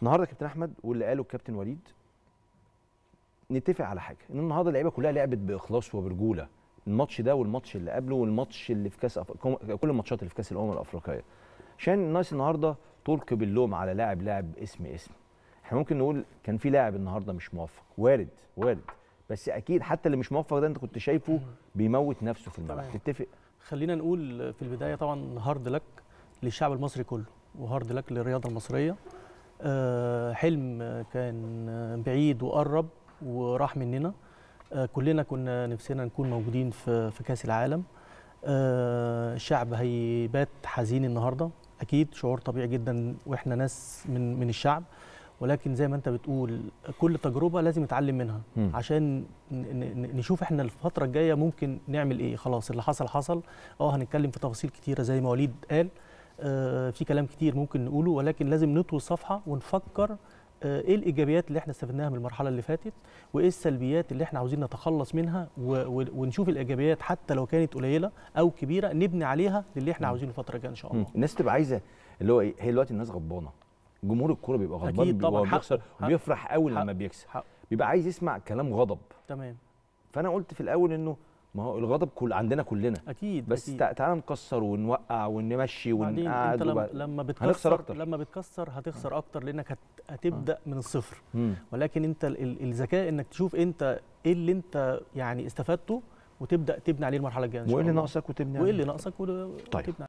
النهارده كابتن احمد واللي قاله الكابتن وليد نتفق على حاجه ان النهارده اللعيبه كلها لعبت باخلاص وبرجوله الماتش ده والماتش اللي قبله والماتش اللي في كاس أف... كل الماتشات اللي في كاس الامم الافريقيه عشان الناس النهارده تلقي باللوم على لاعب لاعب اسم اسم احنا ممكن نقول كان في لاعب النهارده مش موفق وارد وارد بس اكيد حتى اللي مش موفق ده انت كنت شايفه بيموت نفسه في الملعب تمام. تتفق خلينا نقول في البدايه طبعا هارد لك للشعب المصري كله وهارد لك للرياضه المصريه آه، حلم كان بعيد وقرب وراح مننا آه، كلنا كنا نفسنا نكون موجودين في في كاس العالم آه، الشعب هيبات حزين النهارده اكيد شعور طبيعي جدا واحنا ناس من من الشعب ولكن زي ما انت بتقول كل تجربه لازم نتعلم منها مم. عشان ن- ن- نشوف احنا الفتره الجايه ممكن نعمل ايه خلاص اللي حصل حصل اه هنتكلم في تفاصيل كتيره زي ما وليد قال آه في كلام كتير ممكن نقوله ولكن لازم نطوي الصفحه ونفكر آه ايه الايجابيات اللي احنا استفدناها من المرحله اللي فاتت وايه السلبيات اللي احنا عاوزين نتخلص منها و- و- ونشوف الايجابيات حتى لو كانت قليله او كبيره نبني عليها للي احنا عاوزينه الفتره الجايه ان شاء مم. الله الناس تبقى عايزه اللي هو ايه هي دلوقتي الناس غضبانه جمهور الكوره بيبقى غضبان أكيد بيبقى طبعاً، هو حقه، بيخسر حقه. وبيفرح قوي لما حقه. بيكسب حقه. بيبقى عايز يسمع كلام غضب تمام فانا قلت في الاول انه ما هو الغضب كل عندنا كلنا اكيد بس أكيد. تع- تعالى نكسر ونوقع ونمشي بعدين ونقعد انت لما, وبعد- لما هنخسر بتكسر أكتر. لما بتكسر هتخسر اكتر لانك هت- هتبدا من الصفر مم. ولكن انت ال- ال- الذكاء انك تشوف انت ايه اللي انت يعني استفدته وتبدا تبني عليه المرحله الجايه ان شاء وايه الله اللي ناقصك وتبني وايه عليه. اللي ناقصك وتبني طيب